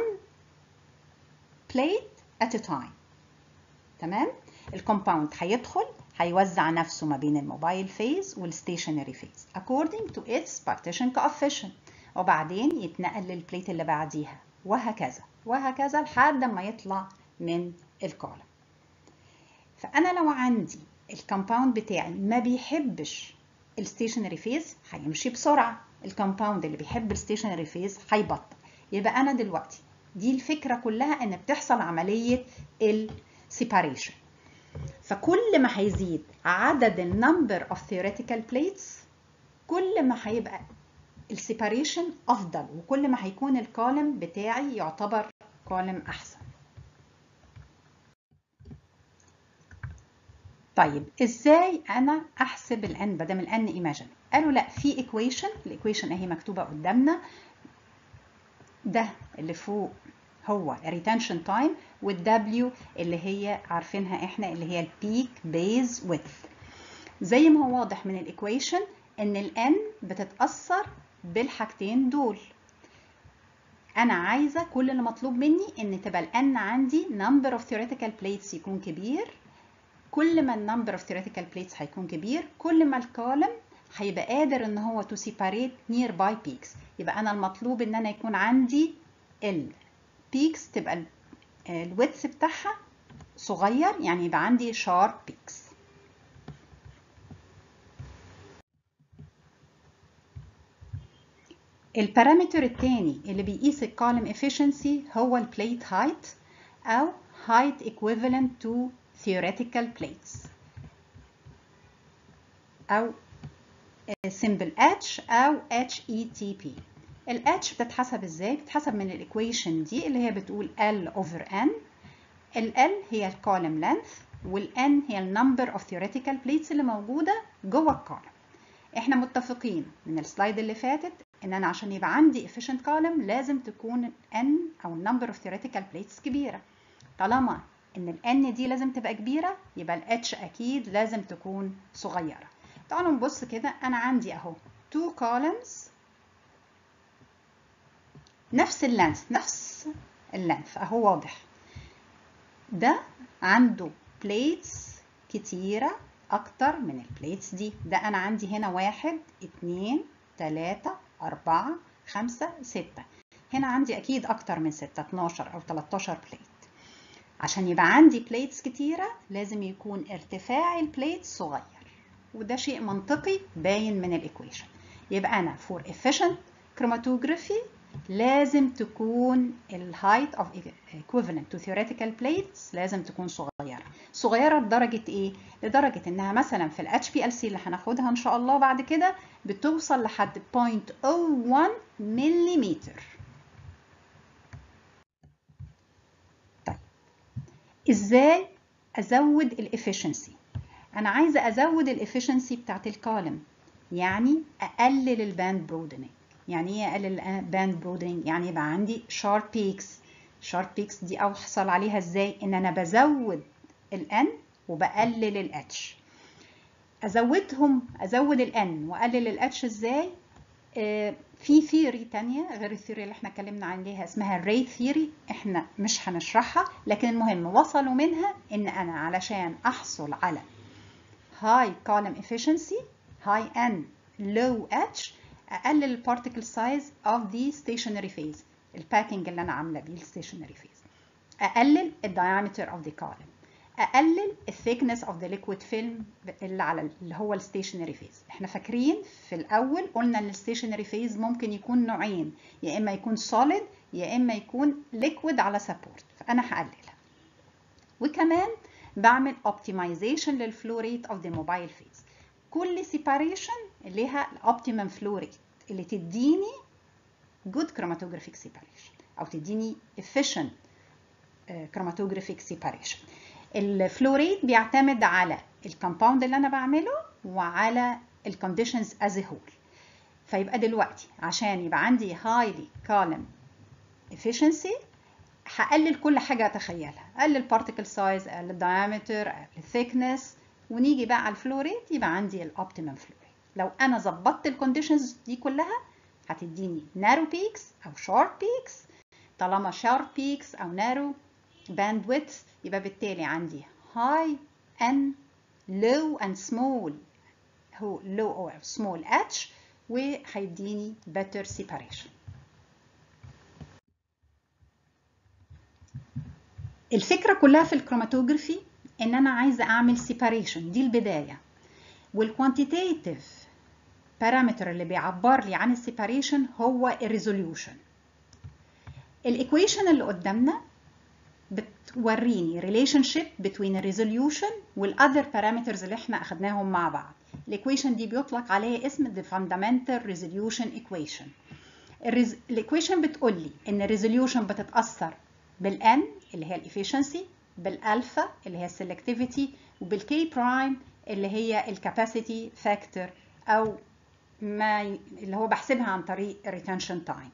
Speaker 1: plate at a time تمام الكومباوند هيدخل هيوزع نفسه ما بين الموبايل فيز والستيشنري فيز according to its partition coefficient وبعدين يتنقل للبليت اللي بعديها وهكذا وهكذا لحد ما يطلع من الكولم فانا لو عندي الكومباوند بتاعي ما بيحبش الستيشنري فيز هيمشي بسرعه الكومباوند اللي بيحب الستيشنري فيز هيبطل يبقى انا دلوقتي دي الفكره كلها ان بتحصل عمليه السيباريشن فكل ما هيزيد عدد النمبر اوف theoretical plates كل ما هيبقى السيباريشن افضل وكل ما هيكون الكولم بتاعي يعتبر كولم احسن طيب ازاي انا احسب الان بدل الان ايماجن قالوا لا في ايكويشن الايكويشن اهي مكتوبه قدامنا ده اللي فوق هو retention time والW اللي هي عارفينها احنا اللي هي البيك بيز width زي ما هو واضح من الايكويشن ان ال N بتتأثر بالحاجتين دول انا عايزة كل اللي مطلوب مني ان تبقى ال N عندي number of theoretical plates يكون كبير كل ما النمبر of theoretical plates هيكون كبير كل ما الكولم هيبقى قادر ان هو to separate nearby peaks يبقى انا المطلوب ان انا يكون عندي ال peaks تبقى الويدث بتاعها صغير يعني يبقى عندي sharp peaks البارامتر الثاني اللي بيقيس الكولم efficiency هو البليت height او height equivalent to theoretical plates أو symbol H أو HETP ال H بتتحسب ازاي؟ بتتحسب من الايكويشن دي اللي هي بتقول L over N ال L هي الكولم length وال N هي النمبر of theoretical plates اللي موجودة جوه الكولم احنا متفقين من السلايد اللي فاتت ان انا عشان يبقى عندي efficient column لازم تكون N او number of theoretical plates كبيرة طالما ان ال N دي لازم تبقى كبيرة يبقى ال H اكيد لازم تكون صغيرة تعالوا نبص كده انا عندي اهو two columns نفس اللينث نفس اللينث اهو واضح ده عنده بليتس كتيرة اكتر من البليتس دي ده انا عندي هنا واحد اتنين تلاتة اربعة خمسة ستة هنا عندي اكيد اكتر من ستة اتناشر او تلاتاشر بليت عشان يبقى عندي بليتس كتيرة لازم يكون ارتفاع البليت صغير وده شيء منطقي باين من الايكويشن يبقى انا for efficient chromatography لازم تكون ال height of equivalent to theoretical plates لازم تكون صغيرة صغيرة لدرجة ايه؟ لدرجة انها مثلا في ال HPLC اللي هناخدها ان شاء الله بعد كده بتوصل لحد 0.01 مليمتر طيب ازاي ازود الافشنسي انا عايزه ازود الافشنسي بتاعت الكولم يعني اقلل الباند برودنينج يعني ايه اقلل الباند برودنينج يعني يبقى عندي شارب بيكس شارب بيكس دي اوصل عليها ازاي ان انا بزود الان وبقلل الاتش ازودهم ازود الان واقلل الاتش ازاي آه في ثيوري تانية غير الثيوري اللي احنا اتكلمنا عليها اسمها الري ثيوري احنا مش هنشرحها لكن المهم وصلوا منها ان انا علشان احصل على high column efficiency high N low H اقلل البارتيكل سايز of the stationary phase الباكينج اللي انا عامله بيه الستيشنري phase اقلل الدايمتر of the column اقلل الثيكنس of the liquid film اللي على اللي هو الستيشنري phase احنا فاكرين في الاول قلنا ان الستيشنري phase ممكن يكون نوعين يا اما يكون solid يا اما يكون liquid على support فانا هقللها وكمان بعمل optimization للفلو ريت of the mobile phase كل separation ليها الاوبتيمم فلو ريت اللي تديني good chromatographic separation او تديني efficient chromatographic separation الفلو ريت بيعتمد على الكومباوند اللي انا بعمله وعلى الكونديشنز از هول فيبقى دلوقتي عشان يبقى عندي highly column efficiency هقلل كل حاجه اتخيلها اقلل particle size اقلل diameter اقلل thickness ونيجي بقى على الفلو ريت يبقى عندي الاوبتيمم فلو ريت لو انا ظبطت الكونديشنز دي كلها هتديني narrow peaks او short peaks طالما sharp peaks او narrow bandwidth يبقى بالتالي عندي high n low and small هو low or small h وهيديني better separation الفكرة كلها في الكروماتوجرافي ان انا عايزة اعمل separation دي البداية والكوانتيتيف بارامتر اللي بيعبر لي عن السيباريشن هو الريزوليوشن الايكويشن اللي قدامنا بتوريني ريليشن شيب بين الريزوليوشن والاذر بارامترز اللي احنا اخدناهم مع بعض الايكويشن دي بيطلق عليها اسم the fundamental resolution equation الايكويشن بتقول لي ان الريزوليوشن بتتاثر بالان اللي هي الافيشنسي بالالفا اللي هي السلكتيفيتي وبالكي برايم اللي هي الكاباسيتي فاكتور او ما اللي هو بحسبها عن طريق الريتنشن تايم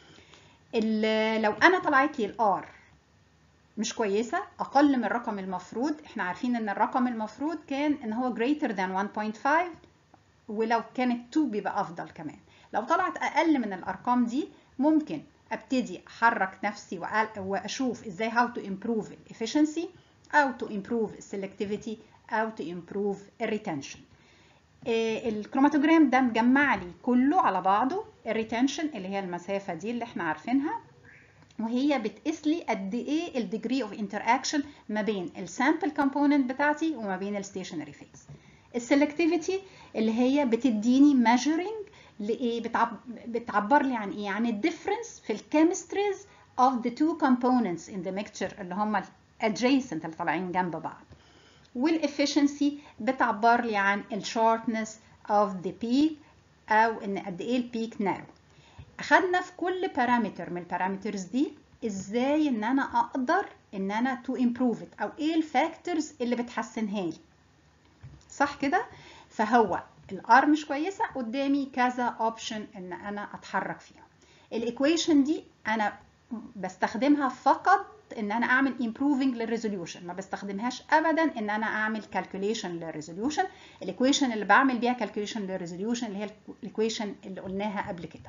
Speaker 1: لو انا طلعت لي الار مش كويسه اقل من الرقم المفروض احنا عارفين ان الرقم المفروض كان ان هو greater than 1.5 ولو كانت 2 بيبقى افضل كمان لو طلعت اقل من الارقام دي ممكن ابتدي احرك نفسي واشوف ازاي how to improve efficiency او to improve selectivity او to improve الريتنشن الكروماتوجرام ده مجمع لي كله على بعضه الريتنشن اللي هي المسافه دي اللي احنا عارفينها وهي بتقيس لي قد ايه الديجري اوف انتراكشن ما بين السامبل كومبوننت بتاعتي وما بين الستيشنري فيز السلكتيفيتي اللي هي بتديني ميجرنج لايه بتعب... بتعبر لي عن ايه عن الديفرنس في الكيمستريز of the two components in the mixture اللي هم adjacent اللي طالعين جنب بعض والافشنسي بتعبر لي عن الشاربنس اوف ذا بيك او ان قد ايه البيك نارو اخدنا في كل بارامتر من البارامترز دي ازاي ان انا اقدر ان انا تو امبروف ات او ايه الفاكتورز اللي بتحسنها لي صح كده فهو الار مش كويسه قدامي كذا اوبشن ان انا اتحرك فيها الايكويشن دي انا بستخدمها فقط ان انا اعمل improving للريزوليوشن ما بستخدمهاش ابدا ان انا اعمل calculation للريزوليوشن الايكويشن اللي بعمل بيها calculation للريزوليوشن اللي هي الايكويشن اللي قلناها قبل كده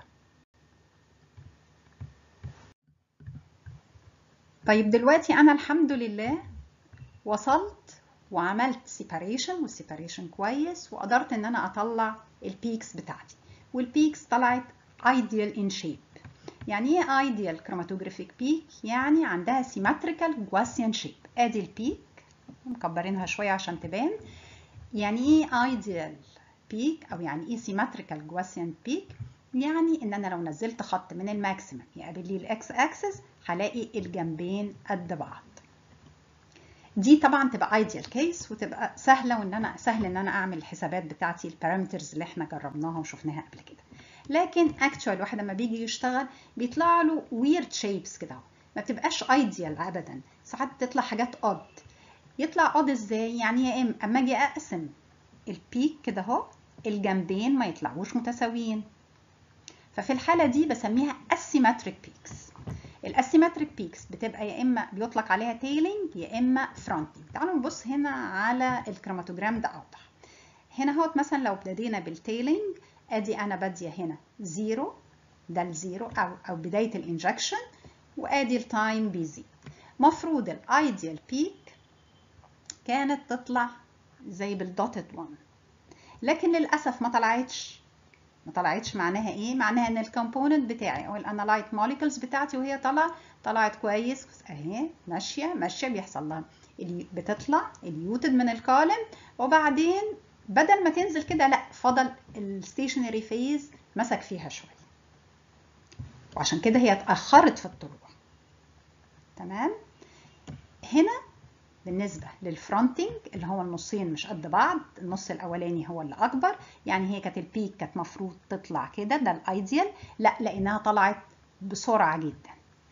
Speaker 1: طيب دلوقتي انا الحمد لله وصلت وعملت سيباريشن والسيباريشن كويس وقدرت ان انا اطلع البيكس بتاعتي والبيكس طلعت ideal in shape يعني ايه ايديال كروماتوجرافيك بيك يعني عندها سيمتريكال جواسيان شيب ادي البيك مكبرينها شويه عشان تبان يعني ايه ايديال بيك او يعني ايه سيمتريكال جواسيان بيك يعني ان انا لو نزلت خط من الماكسيمم يقابل لي الاكس اكسس هلاقي الجنبين قد بعض دي طبعا تبقى ايديال كيس وتبقى سهله وان انا سهل ان انا اعمل الحسابات بتاعتي البارامترز اللي احنا جربناها وشفناها قبل كده لكن اكتشوال واحد لما بيجي يشتغل بيطلع له ويرد شيبس كده ما بتبقاش ايديال ابدا ساعات بتطلع حاجات اود يطلع اود ازاي يعني يا اما اما اجي اقسم البيك كده اهو الجنبين ما يطلعوش متساويين ففي الحاله دي بسميها اسيمتريك بيكس الاسيمتريك بيكس بتبقى يا اما بيطلق عليها تيلينج يا اما فرونتنج تعالوا نبص هنا على الكروماتوجرام ده اوضح هنا اهوت مثلا لو ابتدينا بالتيلينج ادي انا باديه هنا زيرو ده الزيرو او او بدايه الانجكشن وادي التايم بيزيد مفروض الايديال بيك كانت تطلع زي بالدوتد 1 لكن للاسف ما طلعتش ما طلعتش معناها ايه معناها ان الكومبوننت بتاعي او الانالايت موليكولز بتاعتي وهي طالعه طلعت كويس اهي ماشيه ماشيه بيحصل لها بتطلع اليوتد من الكولم وبعدين بدل ما تنزل كده لا فضل الستيشنري فيز مسك فيها شويه وعشان كده هي اتاخرت في الطلوع تمام هنا بالنسبة للفرونتنج اللي هو النصين مش قد بعض النص الأولاني هو اللي أكبر يعني هي كانت البيك كانت مفروض تطلع كده ده الأيديال لا لأنها طلعت بسرعة جدا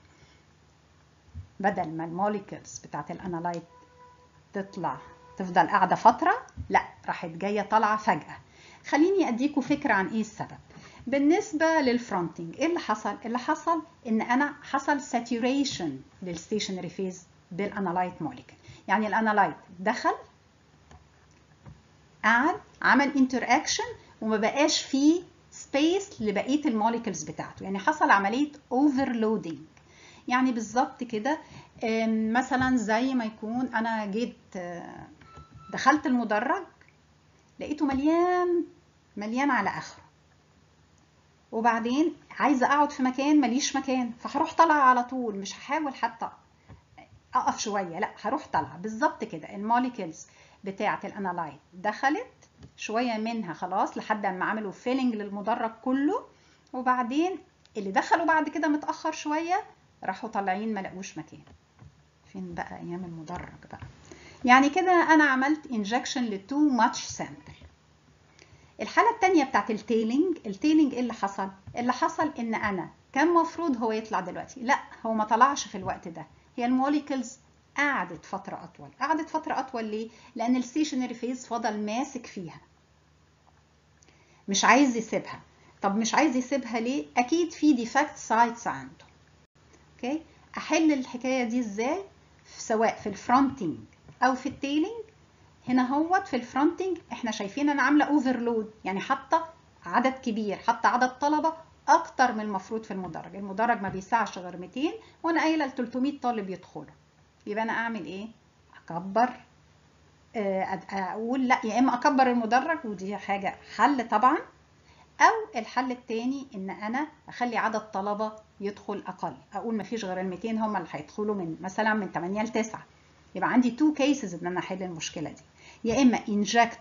Speaker 1: بدل ما الموليكولز بتاعت الأنالايت تطلع تفضل قاعدة فترة لا راحت جاية طالعة فجأة خليني أديكوا فكرة عن إيه السبب بالنسبة للفرونتنج إيه اللي حصل؟ اللي حصل إن أنا حصل ساتوريشن للستيشنري فيز بالأنالايت موليكول يعني الأنالايت دخل قعد عمل انتر اكشن وما بقاش فيه سبيس لبقيه الموليكولز بتاعته يعني حصل عمليه اوفرلودنج يعني بالظبط كده مثلا زي ما يكون انا جيت دخلت المدرج لقيته مليان مليان على اخره وبعدين عايزه اقعد في مكان ماليش مكان فهروح طالعه على طول مش هحاول حتى اقف شويه لا هروح طالعه بالظبط كده الموليكولز بتاعه الانالايت دخلت شويه منها خلاص لحد ما عملوا فيلنج للمدرج كله وبعدين اللي دخلوا بعد كده متاخر شويه راحوا طالعين ما لقوش مكان فين بقى ايام المدرج بقى يعني كده انا عملت انجكشن لتو ماتش سامبل الحالة التانية بتاعت التيلينج التيلينج ايه اللي حصل؟ اللي حصل ان انا كان مفروض هو يطلع دلوقتي لا هو ما طلعش في الوقت ده هي الموليكولز قعدت فترة أطول قعدت فترة أطول ليه؟ لأن الستيشنري فيز فضل ماسك فيها مش عايز يسيبها طب مش عايز يسيبها ليه؟ أكيد في ديفكت سايتس عنده أوكي أحل الحكاية دي إزاي؟ سواء في الفرونتنج أو في التيلينج هنا هوت في الفرونتنج احنا شايفين انا عامله اوفرلود يعني حاطه عدد كبير حاطه عدد طلبه اكتر من المفروض في المدرج المدرج ما بيسعش غير 200 وانا قايله ل 300 طالب يدخلوا يبقى انا اعمل ايه اكبر اقول لا يا اما اكبر المدرج ودي حاجه حل طبعا او الحل التاني ان انا اخلي عدد طلبه يدخل اقل اقول ما فيش غير ال 200 هم اللي هيدخلوا من مثلا من 8 ل 9 يبقى عندي تو كيسز ان انا احل المشكله دي يا اما انجكت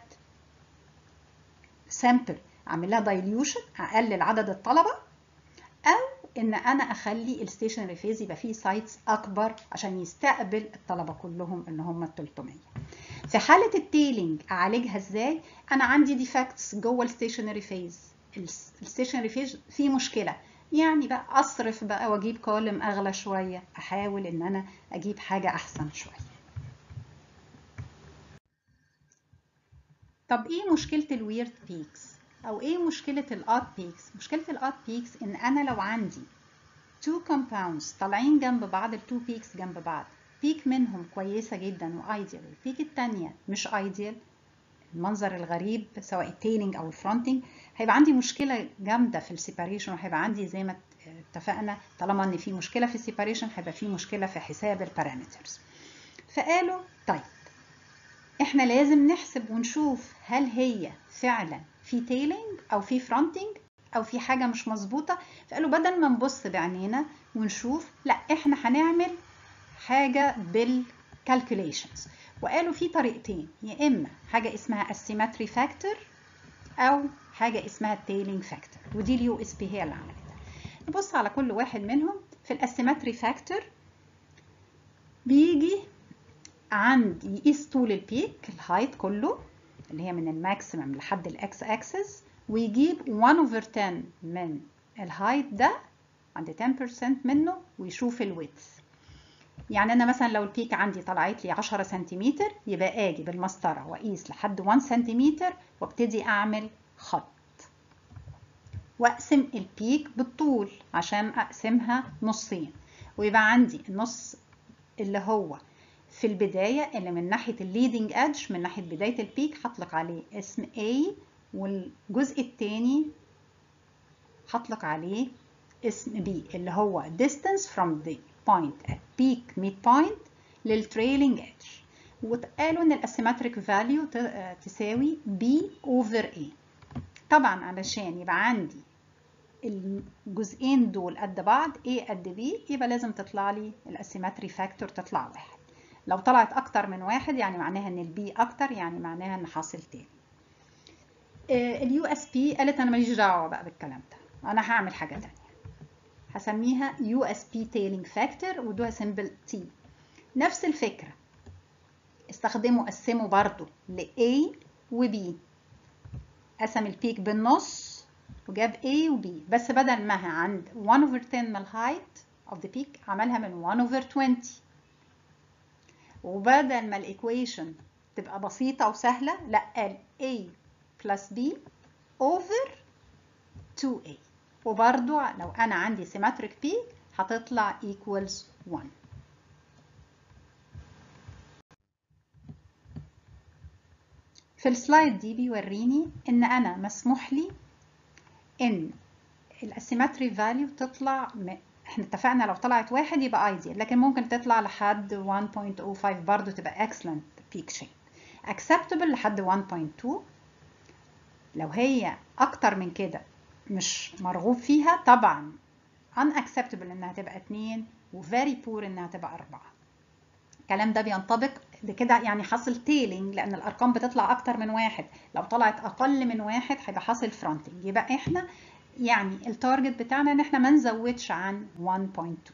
Speaker 1: سامبل اعمل لها دايليوشن اقلل عدد الطلبه او ان انا اخلي الستيشنري فيز يبقى فيه سايتس اكبر عشان يستقبل الطلبه كلهم ان هم 300 في حاله التيلينج اعالجها ازاي انا عندي ديفكتس جوه الستيشنري فيز الستيشنري فيز فيه مشكله يعني بقى اصرف بقى واجيب كولم اغلى شويه احاول ان انا اجيب حاجه احسن شويه طب ايه مشكله الويرد بيكس او ايه مشكله الاد بيكس مشكله الاد بيكس ان انا لو عندي تو compounds طالعين جنب بعض التو بيكس جنب بعض بيك منهم كويسه جدا وايديال البيك الثانيه مش ايديال المنظر الغريب سواء التيلينج او الفرونتنج هيبقى عندي مشكله جامده في السيباريشن وهيبقى عندي زي ما اتفقنا طالما ان في مشكله في السيباريشن هيبقى في مشكله في حساب البارامترز فقالوا طيب احنا لازم نحسب ونشوف هل هي فعلا في تيلينج او في فرونتنج او في حاجه مش مظبوطه فقالوا بدل ما نبص بعينينا ونشوف لا احنا هنعمل حاجه بالكالكوليشنز وقالوا في طريقتين يا اما حاجه اسمها السيمتري فاكتور او حاجه اسمها التيلينج فاكتور ودي اليو اس بي هي اللي عملتها نبص على كل واحد منهم في الاسيمتري فاكتور بيجي عند يقيس طول البيك الهايت كله اللي هي من الماكسيمم لحد الاكس اكسس ويجيب 1 over 10 من الهايت ده عند 10% منه ويشوف الويدث يعني انا مثلا لو البيك عندي طلعت لي 10 سنتيمتر يبقى اجي بالمسطره واقيس لحد 1 سنتيمتر وابتدي اعمل خط واقسم البيك بالطول عشان اقسمها نصين ويبقى عندي النص اللي هو في البداية اللي من ناحية الليدنج edge من ناحية بداية البيك هطلق عليه اسم A والجزء التاني هطلق عليه اسم B اللي هو distance from the point at peak midpoint للtrailing edge وقالوا ان الاسيمتريك فاليو تساوي B over A طبعا علشان يبقى عندي الجزئين دول قد بعض A قد B يبقى لازم تطلع لي الاسيمتري فاكتور تطلع واحد لو طلعت اكتر من واحد يعني معناها ان البي اكتر يعني معناها ان حاصل تاني اليو اس بي قالت انا ماليش دعوه بقى بالكلام ده انا هعمل حاجه تانية هسميها يو اس بي تيلينج فاكتور وادوها سيمبل تي نفس الفكره استخدموا قسموا برضو ل A و B قسم البيك بالنص وجاب A و B بس بدل ما عند 1 over 10 من الهايت of the peak عملها من 1 over 20 وبدل ما الايكويشن تبقى بسيطة وسهلة لا قال A plus B over 2A وبرضو لو أنا عندي symmetric peak هتطلع equals 1 في السلايد دي بيوريني إن أنا مسموح لي ان الاسيمتري فاليو تطلع م... احنا اتفقنا لو طلعت واحد يبقى ايديال لكن ممكن تطلع لحد 1.05 برضو تبقى excellent peak shape acceptable لحد 1.2 لو هي اكتر من كده مش مرغوب فيها طبعا unacceptable انها تبقى 2 و very poor انها تبقى 4 الكلام ده بينطبق بكده يعني حاصل تيلينج لان الارقام بتطلع اكتر من واحد لو طلعت اقل من واحد هيبقى حاصل فرونتنج يبقى احنا يعني التارجت بتاعنا ان احنا ما نزودش عن 1.2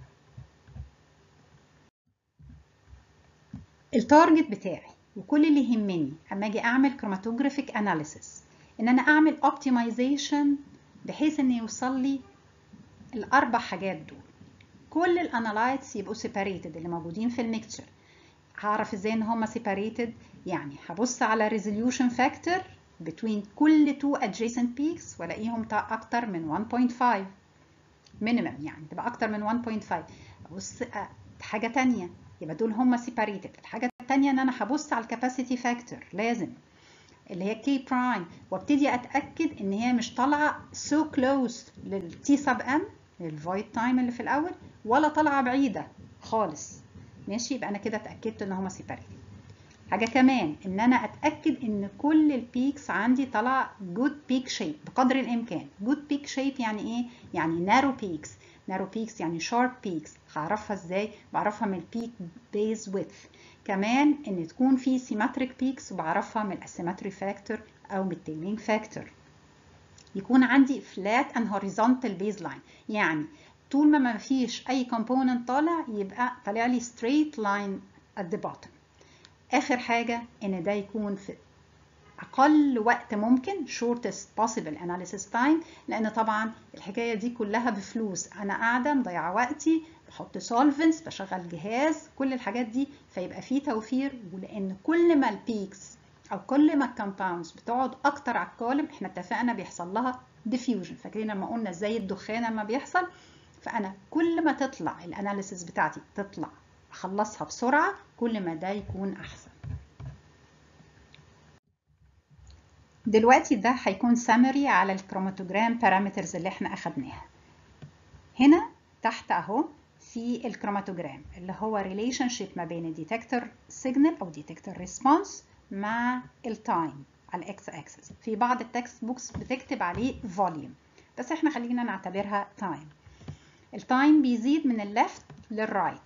Speaker 1: التارجت بتاعي وكل اللي يهمني اما اجي اعمل كروماتوجرافيك اناليسيس ان انا اعمل اوبتمايزيشن بحيث ان يوصل لي الاربع حاجات دول كل الانالايتس يبقوا سيباريتد اللي موجودين في الميكتشر هعرف ازاي ان هم سيباريتد يعني هبص على resolution factor between كل two adjacent peaks والاقيهم اكتر من 1.5 minimum يعني تبقى اكتر من 1.5 ابص حاجه تانية يبقى دول هم separated الحاجه التانية ان انا هبص على الكاباسيتي فاكتور لازم اللي هي كي برايم وابتدي اتاكد ان هي مش طالعه so close للتي سب ام الفويد تايم اللي في الاول ولا طالعه بعيده خالص ماشي يبقى انا كده اتاكدت ان هما سيباريتد حاجه كمان ان انا اتاكد ان كل البيكس عندي طالعه جود بيك شيب بقدر الامكان جود بيك شيب يعني ايه يعني نارو بيكس نارو بيكس يعني شارب بيكس هعرفها ازاي بعرفها من البيك بيز ويدث كمان ان تكون في سيمتريك بيكس وبعرفها من الاسيمتري فاكتور او من التيلينج فاكتور يكون عندي فلات اند هوريزونتال بيز لاين يعني طول ما ما فيش اي كومبوننت طالع يبقى طالع لي ستريت لاين at the bottom اخر حاجه ان ده يكون في اقل وقت ممكن shortest possible analysis time لان طبعا الحكايه دي كلها بفلوس انا قاعده مضيعه وقتي بحط سولفنتس بشغل جهاز كل الحاجات دي فيبقى في توفير ولان كل ما البيكس او كل ما الكومباوندز بتقعد اكتر على الكولم احنا اتفقنا بيحصل لها ديفيوجن فاكرين لما قلنا ازاي الدخان لما بيحصل فانا كل ما تطلع الاناليسيس بتاعتي تطلع اخلصها بسرعه كل ما ده يكون احسن دلوقتي ده هيكون سامري على الكروماتوجرام بارامترز اللي احنا اخدناها هنا تحت اهو في الكروماتوجرام اللي هو ريليشن شيب ما بين الديتكتور سيجنال او ديتكتور ريسبونس مع التايم على الاكس اكسس في بعض التكست بوكس بتكتب عليه فوليوم بس احنا خلينا نعتبرها تايم التايم بيزيد من الليفت للرايت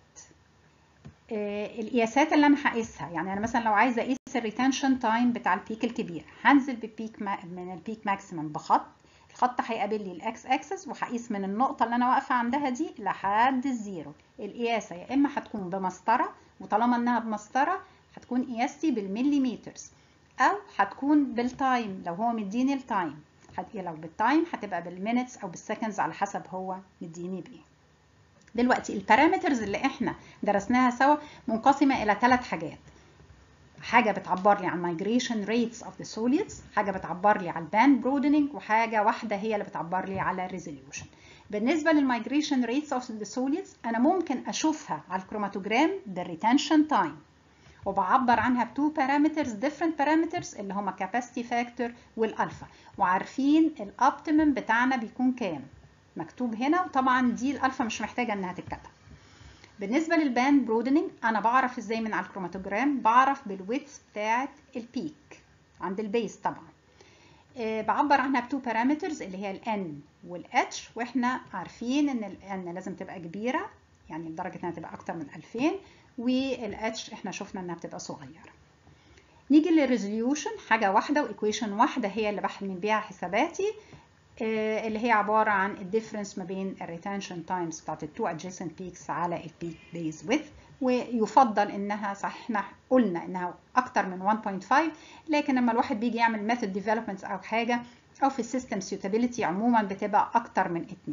Speaker 1: آه القياسات اللي انا هقيسها يعني انا مثلا لو عايزه اقيس الريتنشن تايم بتاع البيك الكبير هنزل ببيك ما من البيك ماكسيمم بخط الخط هيقابل لي الاكس اكسس وهقيس من النقطه اللي انا واقفه عندها دي لحد الزيرو القياسه يا اما هتكون بمسطره وطالما انها بمسطره هتكون قياستي بالمليمترز او هتكون بالتايم لو هو مديني التايم لو بالتايم هتبقى بالمينتس او بالسكندز على حسب هو مديني بايه دلوقتي البارامترز اللي احنا درسناها سوا منقسمه الى ثلاث حاجات حاجه بتعبر لي عن migration rates of the solids حاجه بتعبر لي على الباند برودنينج وحاجه واحده هي اللي بتعبر لي على الريزوليوشن بالنسبه للمايجريشن ريتس اوف the solids انا ممكن اشوفها على الكروماتوجرام بالريتنشن تايم وبعبر عنها بتو بارامترز ديفرنت بارامترز اللي هما كاباسيتي فاكتور والالفا وعارفين الاوبتيمم بتاعنا بيكون كام مكتوب هنا وطبعا دي الالفا مش محتاجه انها تتكتب بالنسبه للباند برودنينج انا بعرف ازاي من على الكروماتوجرام بعرف بالويتس بتاعه البيك عند البيس طبعا أه بعبر عنها بتو بارامترز اللي هي الان والاتش واحنا عارفين ان الان لازم تبقى كبيره يعني لدرجه انها تبقى اكتر من 2000 والاتش احنا شفنا انها بتبقى صغيره نيجي للريزوليوشن حاجه واحده وايكويشن واحده هي اللي بحمل بيها حساباتي اللي هي عباره عن الديفرنس ما بين الريتنشن تايمز بتاعت التو ادجيسنت بيكس على البيك بيز ويث ويفضل انها صح احنا قلنا انها اكتر من 1.5 لكن لما الواحد بيجي يعمل ميثود ديفلوبمنت او حاجه او في السيستم سيوتابيليتي عموما بتبقى اكتر من 2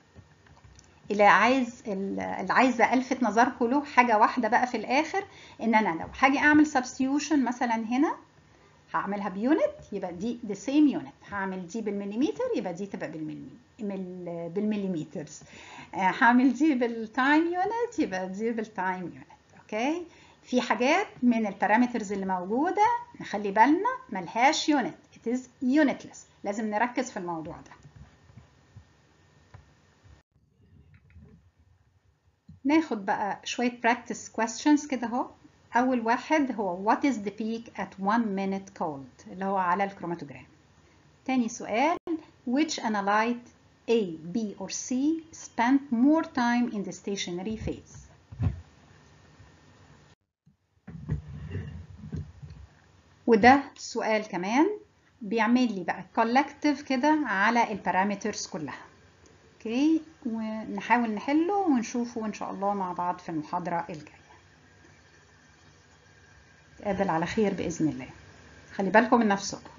Speaker 1: اللي عايز اللي عايزه الفت نظركم له حاجه واحده بقى في الاخر ان انا لو هاجي اعمل سبستيوشن مثلا هنا هعملها بيونت يبقى دي the same unit هعمل دي بالمليمتر يبقى دي تبقى بالملي بالمليمترز هعمل دي بالتايم يونت يبقى دي بالتايم يونت اوكي في حاجات من البارامترز اللي موجوده نخلي بالنا ملهاش يونت it is unitless لازم نركز في الموضوع ده ناخد بقى شوية practice questions كده اهو أول واحد هو what is the peak at one minute cold اللي هو على الكروماتوجرام تاني سؤال which analyte A, B or C spent more time in the stationary phase وده سؤال كمان بيعمل لي بقى collective كده على البارامترز كلها اوكي ونحاول نحله ونشوفه ان شاء الله مع بعض في المحاضرة الجاية نتقابل على خير بإذن الله خلي بالكم من نفسكم